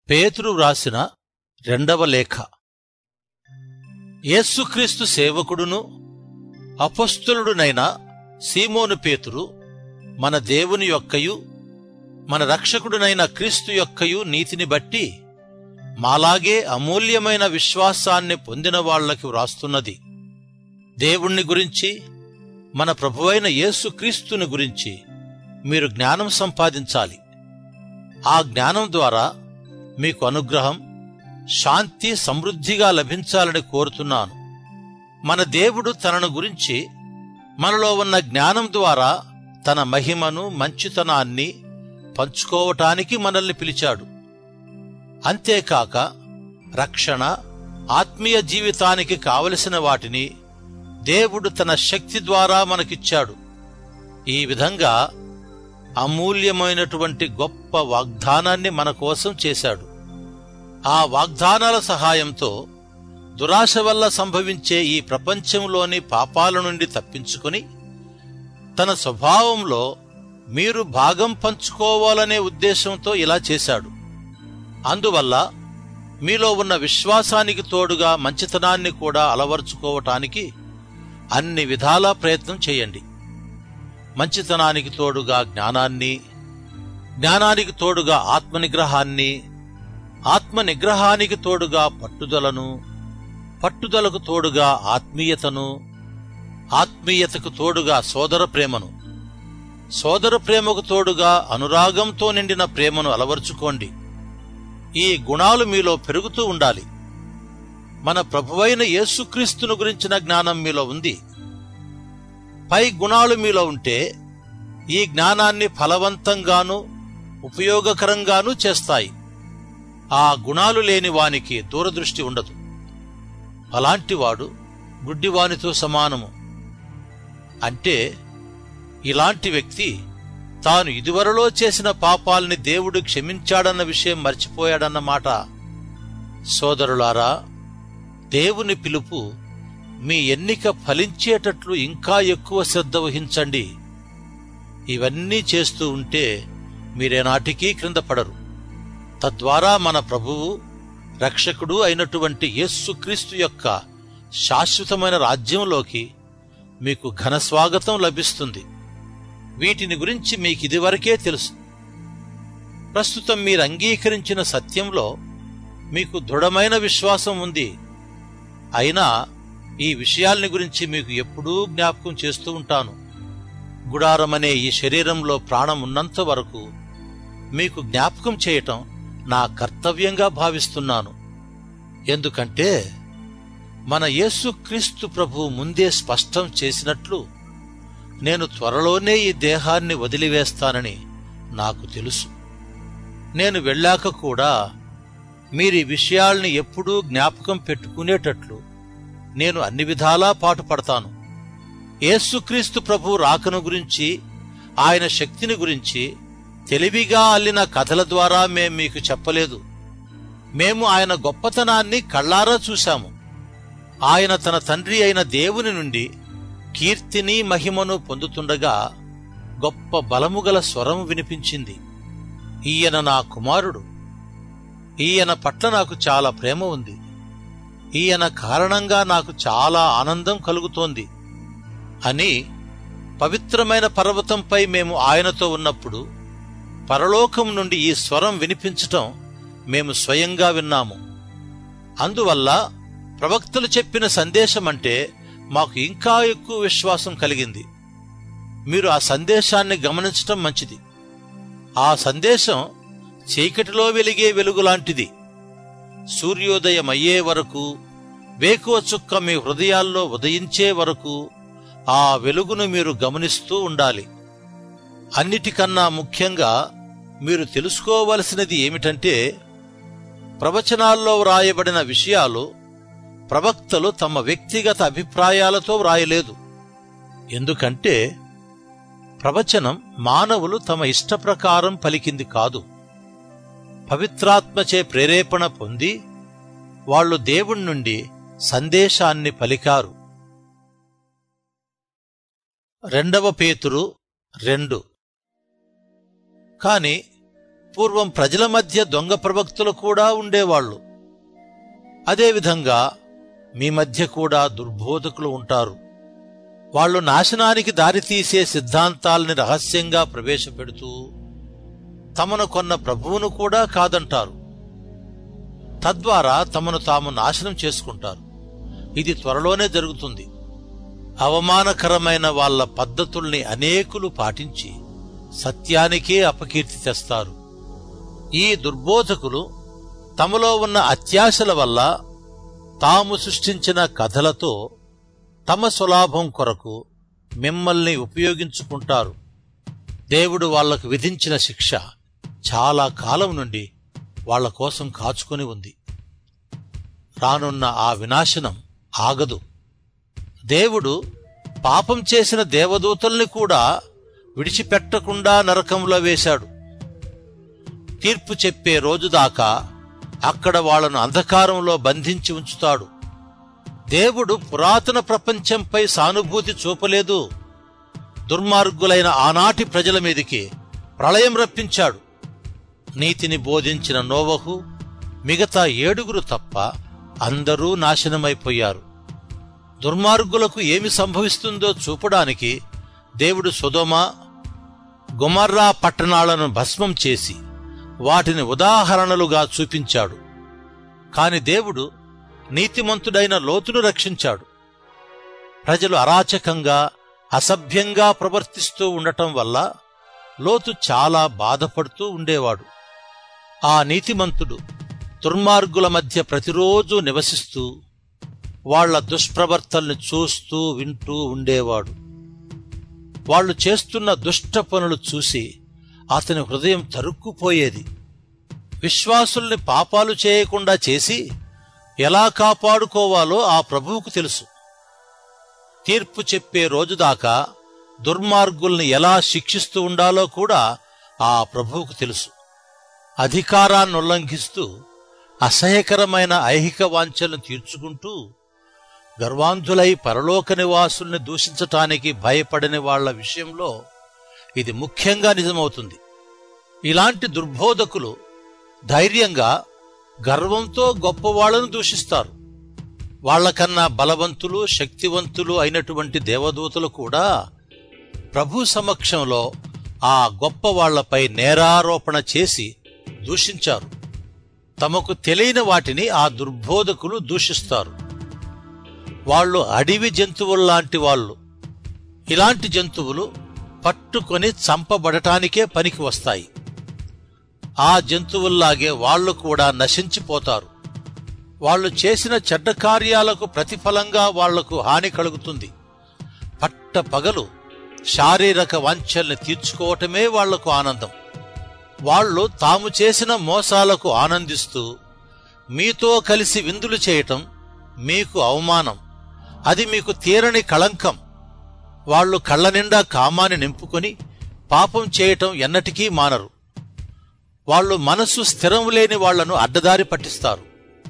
పేతురు వ్రాసిన రెండవ లేఖ యేసుక్రీస్తు సేవకుడును అపస్తులుడునైన సీమోను పేతురు మన దేవుని యొక్కయు మన రక్షకుడునైన క్రీస్తు యొక్కయు నీతిని బట్టి మాలాగే అమూల్యమైన విశ్వాసాన్ని పొందిన వాళ్లకి వ్రాస్తున్నది దేవుణ్ణి గురించి మన ప్రభువైన యేసుక్రీస్తుని గురించి మీరు జ్ఞానం సంపాదించాలి ఆ జ్ఞానం ద్వారా మీకు అనుగ్రహం శాంతి సమృద్ధిగా లభించాలని కోరుతున్నాను మన దేవుడు తనను గురించి మనలో ఉన్న జ్ఞానం ద్వారా తన మహిమను మంచితనాన్ని పంచుకోవటానికి మనల్ని పిలిచాడు అంతేకాక రక్షణ ఆత్మీయ జీవితానికి కావలసిన వాటిని దేవుడు తన శక్తి ద్వారా మనకిచ్చాడు ఈ విధంగా అమూల్యమైనటువంటి గొప్ప వాగ్దానాన్ని మన కోసం చేశాడు ఆ వాగ్దానాల సహాయంతో దురాశ వల్ల సంభవించే ఈ ప్రపంచంలోని పాపాల నుండి తప్పించుకుని తన స్వభావంలో మీరు భాగం పంచుకోవాలనే ఉద్దేశంతో ఇలా చేశాడు అందువల్ల మీలో ఉన్న విశ్వాసానికి తోడుగా మంచితనాన్ని కూడా అలవర్చుకోవటానికి అన్ని విధాలా ప్రయత్నం చేయండి మంచితనానికి తోడుగా జ్ఞానాన్ని జ్ఞానానికి తోడుగా ఆత్మనిగ్రహాన్ని ఆత్మ నిగ్రహానికి తోడుగా పట్టుదలను పట్టుదలకు తోడుగా ఆత్మీయతను ఆత్మీయతకు తోడుగా సోదర ప్రేమను సోదర ప్రేమకు తోడుగా అనురాగంతో నిండిన ప్రేమను అలవర్చుకోండి ఈ గుణాలు మీలో పెరుగుతూ ఉండాలి మన ప్రభువైన యేసుక్రీస్తును గురించిన జ్ఞానం మీలో ఉంది పై గుణాలు మీలో ఉంటే ఈ జ్ఞానాన్ని ఫలవంతంగాను ఉపయోగకరంగానూ చేస్తాయి ఆ గుణాలు లేని వానికి దూరదృష్టి ఉండదు అలాంటివాడు గుడ్డివానితో సమానము అంటే ఇలాంటి వ్యక్తి తాను ఇదివరలో చేసిన పాపాల్ని దేవుడు క్షమించాడన్న విషయం మర్చిపోయాడన్నమాట సోదరులారా దేవుని పిలుపు మీ ఎన్నిక ఫలించేటట్లు ఇంకా ఎక్కువ శ్రద్ధ వహించండి ఇవన్నీ చేస్తూ ఉంటే మీరేనాటికీ క్రింద పడరు తద్వారా మన ప్రభువు రక్షకుడు అయినటువంటి యేస్సుక్రీస్తు యొక్క శాశ్వతమైన రాజ్యంలోకి మీకు ఘన స్వాగతం లభిస్తుంది వీటిని గురించి మీకు ఇదివరకే తెలుసు ప్రస్తుతం మీరు అంగీకరించిన సత్యంలో మీకు దృఢమైన విశ్వాసం ఉంది అయినా ఈ విషయాల్ని గురించి మీకు ఎప్పుడూ జ్ఞాపకం చేస్తూ ఉంటాను గుడారమనే ఈ శరీరంలో ప్రాణం ఉన్నంత వరకు మీకు జ్ఞాపకం చేయటం నా కర్తవ్యంగా భావిస్తున్నాను ఎందుకంటే మన యేసుక్రీస్తు ప్రభు ముందే స్పష్టం చేసినట్లు నేను త్వరలోనే ఈ దేహాన్ని వదిలివేస్తానని నాకు తెలుసు నేను వెళ్ళాక కూడా మీరు ఈ విషయాల్ని ఎప్పుడూ జ్ఞాపకం పెట్టుకునేటట్లు నేను అన్ని విధాలా పాటుపడతాను యేసుక్రీస్తు ప్రభు రాకను గురించి ఆయన శక్తిని గురించి తెలివిగా అల్లిన కథల ద్వారా మేం మీకు చెప్పలేదు మేము ఆయన గొప్పతనాన్ని కళ్ళారా చూశాము ఆయన తన తండ్రి అయిన దేవుని నుండి కీర్తిని మహిమను పొందుతుండగా గొప్ప బలముగల స్వరం వినిపించింది ఈయన నా కుమారుడు ఈయన పట్ల నాకు చాలా ప్రేమ ఉంది ఈయన కారణంగా నాకు చాలా ఆనందం కలుగుతోంది అని పవిత్రమైన పర్వతంపై మేము ఆయనతో ఉన్నప్పుడు పరలోకం నుండి ఈ స్వరం వినిపించటం మేము స్వయంగా విన్నాము అందువల్ల ప్రవక్తలు చెప్పిన సందేశం అంటే మాకు ఇంకా ఎక్కువ విశ్వాసం కలిగింది మీరు ఆ సందేశాన్ని గమనించటం మంచిది ఆ సందేశం చీకటిలో వెలిగే వెలుగులాంటిది సూర్యోదయం అయ్యే వరకు వేకువ చుక్క మీ హృదయాల్లో ఉదయించే వరకు ఆ వెలుగును మీరు గమనిస్తూ ఉండాలి అన్నిటికన్నా ముఖ్యంగా మీరు తెలుసుకోవలసినది ఏమిటంటే ప్రవచనాల్లో వ్రాయబడిన విషయాలు ప్రవక్తలు తమ వ్యక్తిగత అభిప్రాయాలతో వ్రాయలేదు ఎందుకంటే ప్రవచనం మానవులు తమ ఇష్టప్రకారం పలికింది కాదు పవిత్రాత్మచే ప్రేరేపణ పొంది వాళ్ళు దేవుడి నుండి సందేశాన్ని పలికారు రెండవ పేతురు రెండు కాని పూర్వం ప్రజల మధ్య దొంగ ప్రవక్తలు కూడా ఉండేవాళ్ళు అదేవిధంగా మీ మధ్య కూడా దుర్బోధకులు ఉంటారు వాళ్ళు నాశనానికి దారితీసే సిద్ధాంతాల్ని రహస్యంగా ప్రవేశపెడుతూ తమను కొన్న ప్రభువును కూడా కాదంటారు తద్వారా తమను తాము నాశనం చేసుకుంటారు ఇది త్వరలోనే జరుగుతుంది అవమానకరమైన వాళ్ళ పద్ధతుల్ని అనేకులు పాటించి సత్యానికే అపకీర్తి తెస్తారు ఈ దుర్బోధకులు తమలో ఉన్న అత్యాశల వల్ల తాము సృష్టించిన కథలతో తమ స్వలాభం కొరకు మిమ్మల్ని ఉపయోగించుకుంటారు దేవుడు వాళ్లకు విధించిన శిక్ష చాలా కాలం నుండి వాళ్ల కోసం కాచుకొని ఉంది రానున్న ఆ వినాశనం ఆగదు దేవుడు పాపం చేసిన దేవదూతల్ని కూడా విడిచిపెట్టకుండా నరకంలో వేశాడు తీర్పు చెప్పే రోజు దాకా అక్కడ వాళ్లను అంధకారంలో బంధించి ఉంచుతాడు దేవుడు పురాతన ప్రపంచంపై సానుభూతి చూపలేదు దుర్మార్గులైన ఆనాటి ప్రజల మీదికి ప్రళయం రప్పించాడు నీతిని బోధించిన నోవహు మిగతా ఏడుగురు తప్ప అందరూ నాశనమైపోయారు దుర్మార్గులకు ఏమి సంభవిస్తుందో చూపడానికి దేవుడు సుధమ గుమర్రా పట్టణాలను భస్మం చేసి వాటిని ఉదాహరణలుగా చూపించాడు కాని దేవుడు నీతిమంతుడైన లోతును రక్షించాడు ప్రజలు అరాచకంగా అసభ్యంగా ప్రవర్తిస్తూ ఉండటం వల్ల లోతు చాలా బాధపడుతూ ఉండేవాడు ఆ నీతిమంతుడు దుర్మార్గుల మధ్య ప్రతిరోజు నివసిస్తూ వాళ్ల దుష్ప్రవర్తల్ని చూస్తూ వింటూ ఉండేవాడు వాళ్ళు చేస్తున్న దుష్ట పనులు చూసి అతని హృదయం తరుక్కుపోయేది విశ్వాసుల్ని పాపాలు చేయకుండా చేసి ఎలా కాపాడుకోవాలో ఆ ప్రభువుకు తెలుసు తీర్పు చెప్పే రోజు దాకా దుర్మార్గుల్ని ఎలా శిక్షిస్తూ ఉండాలో కూడా ఆ ప్రభువుకు తెలుసు అధికారాన్ని ఉల్లంఘిస్తూ అసహ్యకరమైన ఐహిక వాంఛలను తీర్చుకుంటూ గర్వాంధులై పరలోక నివాసుల్ని దూషించటానికి భయపడని వాళ్ల విషయంలో ఇది ముఖ్యంగా నిజమవుతుంది ఇలాంటి దుర్బోధకులు ధైర్యంగా గర్వంతో గొప్పవాళ్లను దూషిస్తారు వాళ్లకన్నా బలవంతులు శక్తివంతులు అయినటువంటి దేవదూతలు కూడా ప్రభు సమక్షంలో ఆ గొప్ప వాళ్లపై నేరారోపణ చేసి దూషించారు తమకు తెలియని వాటిని ఆ దుర్బోధకులు దూషిస్తారు వాళ్ళు అడవి జంతువుల్లాంటి వాళ్ళు ఇలాంటి జంతువులు పట్టుకొని చంపబడటానికే పనికి వస్తాయి ఆ జంతువుల్లాగే వాళ్ళు కూడా నశించిపోతారు వాళ్ళు చేసిన చెడ్డ కార్యాలకు ప్రతిఫలంగా వాళ్లకు హాని కలుగుతుంది పట్ట పగలు శారీరక వాంఛల్ని తీర్చుకోవటమే వాళ్లకు ఆనందం వాళ్ళు తాము చేసిన మోసాలకు ఆనందిస్తూ మీతో కలిసి విందులు చేయటం మీకు అవమానం అది మీకు తీరని కళంకం వాళ్ళు కళ్ళ నిండా కామాన్ని నింపుకొని పాపం చేయటం ఎన్నటికీ మానరు వాళ్ళు మనసు స్థిరం లేని వాళ్లను అడ్డదారి పట్టిస్తారు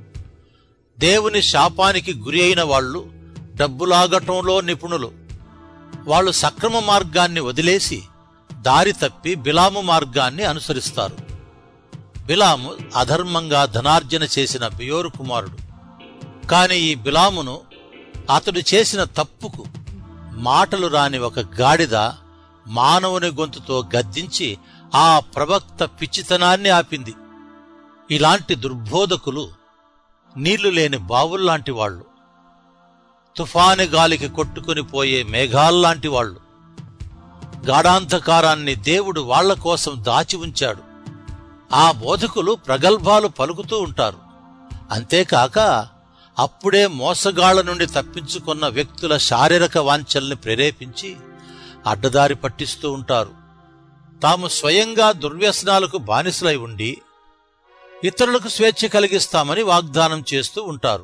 దేవుని శాపానికి గురి అయిన వాళ్ళు డబ్బులాగటంలో నిపుణులు వాళ్ళు సక్రమ మార్గాన్ని వదిలేసి దారి తప్పి బిలాము మార్గాన్ని అనుసరిస్తారు బిలాము అధర్మంగా ధనార్జన చేసిన బియోరు కుమారుడు కాని ఈ బిలామును అతడు చేసిన తప్పుకు మాటలు రాని ఒక గాడిద మానవుని గొంతుతో గద్దించి ఆ ప్రవక్త పిచ్చితనాన్ని ఆపింది ఇలాంటి దుర్బోధకులు నీళ్లు లేని బావుల్లాంటి వాళ్ళు తుఫాను గాలికి కొట్టుకుని పోయే మేఘాల్లాంటి వాళ్ళు గాఢాంధకారాన్ని దేవుడు వాళ్ల కోసం దాచి ఉంచాడు ఆ బోధకులు ప్రగల్భాలు పలుకుతూ ఉంటారు అంతేకాక అప్పుడే మోసగాళ్ల నుండి తప్పించుకున్న వ్యక్తుల శారీరక వాంఛల్ని ప్రేరేపించి అడ్డదారి పట్టిస్తూ ఉంటారు తాము స్వయంగా దుర్వ్యసనాలకు బానిసలై ఉండి ఇతరులకు స్వేచ్ఛ కలిగిస్తామని వాగ్దానం చేస్తూ ఉంటారు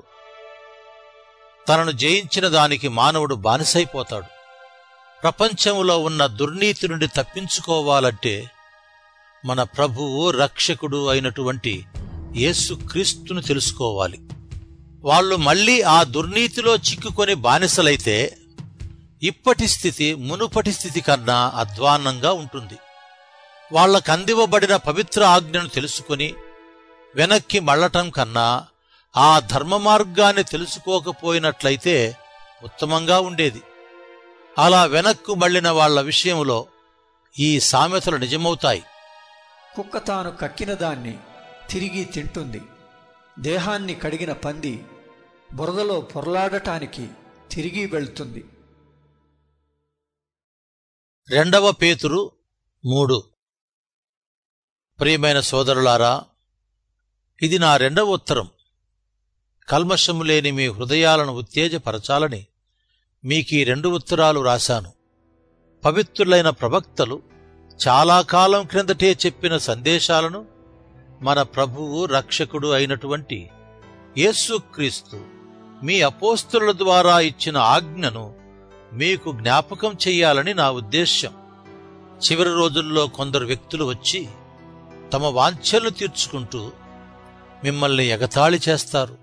తనను జయించిన దానికి మానవుడు బానిసైపోతాడు ప్రపంచంలో ఉన్న దుర్నీతి నుండి తప్పించుకోవాలంటే మన ప్రభువు రక్షకుడు అయినటువంటి యేసుక్రీస్తును తెలుసుకోవాలి వాళ్ళు మళ్ళీ ఆ దుర్నీతిలో చిక్కుకొని బానిసలైతే ఇప్పటి స్థితి మునుపటి స్థితి కన్నా అధ్వాన్నంగా ఉంటుంది వాళ్లకందివ్వబడిన పవిత్ర ఆజ్ఞను తెలుసుకుని వెనక్కి మళ్ళటం కన్నా ఆ ధర్మ మార్గాన్ని తెలుసుకోకపోయినట్లయితే ఉత్తమంగా ఉండేది అలా వెనక్కు మళ్ళిన వాళ్ల విషయంలో ఈ సామెతలు నిజమవుతాయి కుక్క తాను కక్కిన దాన్ని తిరిగి తింటుంది దేహాన్ని కడిగిన పంది బురదలో పొరలాడటానికి తిరిగి వెళ్తుంది రెండవ పేతురు మూడు ప్రియమైన సోదరులారా ఇది నా రెండవ ఉత్తరం కల్మషము లేని మీ హృదయాలను ఉత్తేజపరచాలని మీకీ రెండు ఉత్తరాలు రాశాను పవిత్రులైన ప్రవక్తలు చాలా కాలం క్రిందటే చెప్పిన సందేశాలను మన ప్రభువు రక్షకుడు అయినటువంటి యేసుక్రీస్తు మీ అపోస్తుల ద్వారా ఇచ్చిన ఆజ్ఞను మీకు జ్ఞాపకం చెయ్యాలని నా ఉద్దేశ్యం చివరి రోజుల్లో కొందరు వ్యక్తులు వచ్చి తమ వాంఛలు తీర్చుకుంటూ మిమ్మల్ని ఎగతాళి చేస్తారు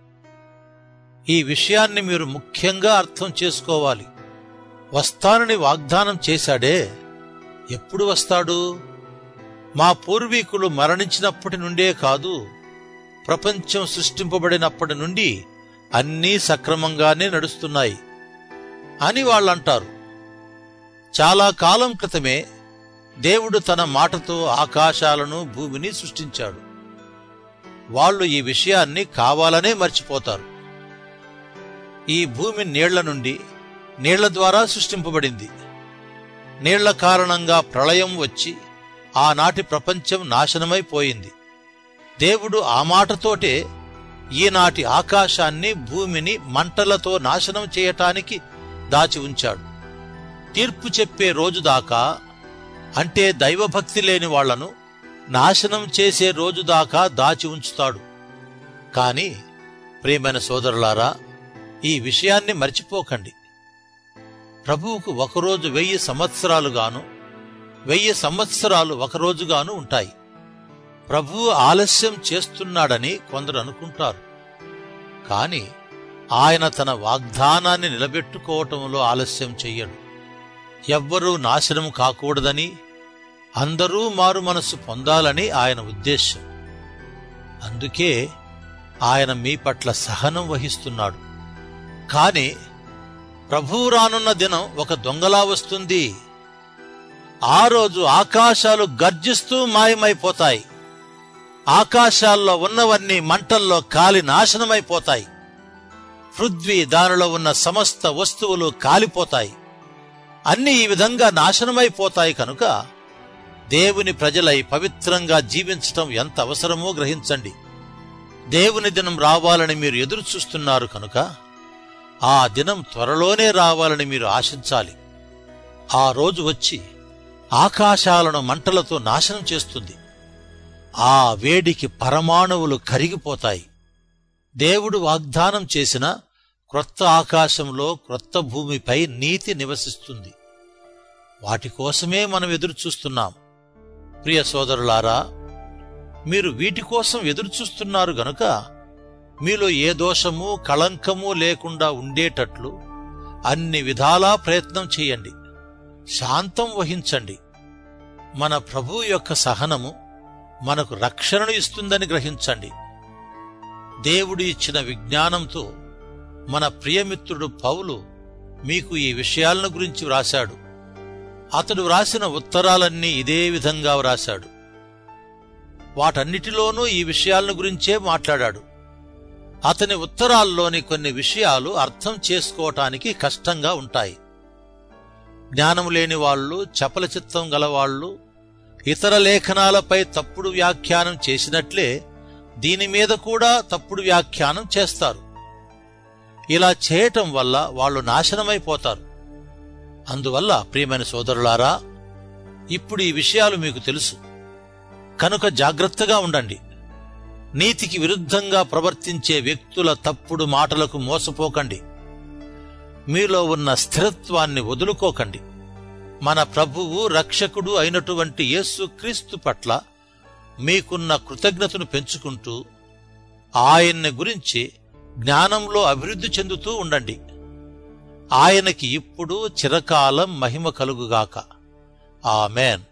ఈ విషయాన్ని మీరు ముఖ్యంగా అర్థం చేసుకోవాలి వస్తానని వాగ్దానం చేశాడే ఎప్పుడు వస్తాడు మా పూర్వీకులు మరణించినప్పటి నుండే కాదు ప్రపంచం సృష్టింపబడినప్పటి నుండి అన్నీ సక్రమంగానే నడుస్తున్నాయి అని వాళ్ళంటారు చాలా కాలం క్రితమే దేవుడు తన మాటతో ఆకాశాలను భూమిని సృష్టించాడు వాళ్ళు ఈ విషయాన్ని కావాలనే మర్చిపోతారు ఈ భూమి నీళ్ల నుండి నీళ్ల ద్వారా సృష్టింపబడింది నీళ్ల కారణంగా ప్రళయం వచ్చి ఆనాటి ప్రపంచం నాశనమైపోయింది దేవుడు ఆ మాటతోటే ఈనాటి ఆకాశాన్ని భూమిని మంటలతో నాశనం చేయటానికి దాచి ఉంచాడు తీర్పు చెప్పే రోజు దాకా అంటే దైవభక్తి లేని వాళ్లను నాశనం చేసే రోజు దాకా దాచి ఉంచుతాడు కాని ప్రియమైన సోదరులారా ఈ విషయాన్ని మర్చిపోకండి ప్రభువుకు ఒకరోజు వెయ్యి సంవత్సరాలుగాను వెయ్యి సంవత్సరాలు ఒకరోజుగాను ఉంటాయి ప్రభువు ఆలస్యం చేస్తున్నాడని కొందరు అనుకుంటారు కాని ఆయన తన వాగ్దానాన్ని నిలబెట్టుకోవటంలో ఆలస్యం చెయ్యడు ఎవ్వరూ నాశనం కాకూడదని అందరూ మారు మనసు పొందాలని ఆయన ఉద్దేశం అందుకే ఆయన మీ పట్ల సహనం వహిస్తున్నాడు కాని ప్రభువు రానున్న దినం ఒక దొంగలా వస్తుంది ఆ రోజు ఆకాశాలు గర్జిస్తూ మాయమైపోతాయి ఆకాశాల్లో ఉన్నవన్నీ మంటల్లో కాలి నాశనమైపోతాయి పృథ్వీ దానిలో ఉన్న సమస్త వస్తువులు కాలిపోతాయి అన్ని ఈ విధంగా నాశనమైపోతాయి కనుక దేవుని ప్రజలై పవిత్రంగా జీవించటం ఎంత అవసరమో గ్రహించండి దేవుని దినం రావాలని మీరు ఎదురు చూస్తున్నారు కనుక ఆ దినం త్వరలోనే రావాలని మీరు ఆశించాలి ఆ రోజు వచ్చి ఆకాశాలను మంటలతో నాశనం చేస్తుంది ఆ వేడికి పరమాణువులు కరిగిపోతాయి దేవుడు వాగ్దానం చేసిన క్రొత్త ఆకాశంలో క్రొత్త భూమిపై నీతి నివసిస్తుంది వాటి కోసమే మనం ఎదురు చూస్తున్నాం ప్రియ సోదరులారా మీరు వీటి కోసం ఎదురు చూస్తున్నారు గనుక మీలో ఏ దోషము కళంకము లేకుండా ఉండేటట్లు అన్ని విధాలా ప్రయత్నం చేయండి శాంతం వహించండి మన ప్రభు యొక్క సహనము మనకు రక్షణను ఇస్తుందని గ్రహించండి దేవుడు ఇచ్చిన విజ్ఞానంతో మన ప్రియమిత్రుడు పౌలు మీకు ఈ విషయాలను గురించి వ్రాశాడు అతడు వ్రాసిన ఉత్తరాలన్నీ ఇదే విధంగా వ్రాశాడు వాటన్నిటిలోనూ ఈ విషయాలను గురించే మాట్లాడాడు అతని ఉత్తరాల్లోని కొన్ని విషయాలు అర్థం చేసుకోవటానికి కష్టంగా ఉంటాయి జ్ఞానం లేని వాళ్ళు చపల చిత్తం గలవాళ్లు ఇతర లేఖనాలపై తప్పుడు వ్యాఖ్యానం చేసినట్లే దీని మీద కూడా తప్పుడు వ్యాఖ్యానం చేస్తారు ఇలా చేయటం వల్ల వాళ్ళు నాశనమైపోతారు అందువల్ల ప్రియమైన సోదరులారా ఇప్పుడు ఈ విషయాలు మీకు తెలుసు కనుక జాగ్రత్తగా ఉండండి నీతికి విరుద్ధంగా ప్రవర్తించే వ్యక్తుల తప్పుడు మాటలకు మోసపోకండి మీలో ఉన్న స్థిరత్వాన్ని వదులుకోకండి మన ప్రభువు రక్షకుడు అయినటువంటి యేసుక్రీస్తు పట్ల మీకున్న కృతజ్ఞతను పెంచుకుంటూ ఆయన్ని గురించి జ్ఞానంలో అభివృద్ధి చెందుతూ ఉండండి ఆయనకి ఇప్పుడు చిరకాలం మహిమ కలుగుగాక ఆమెన్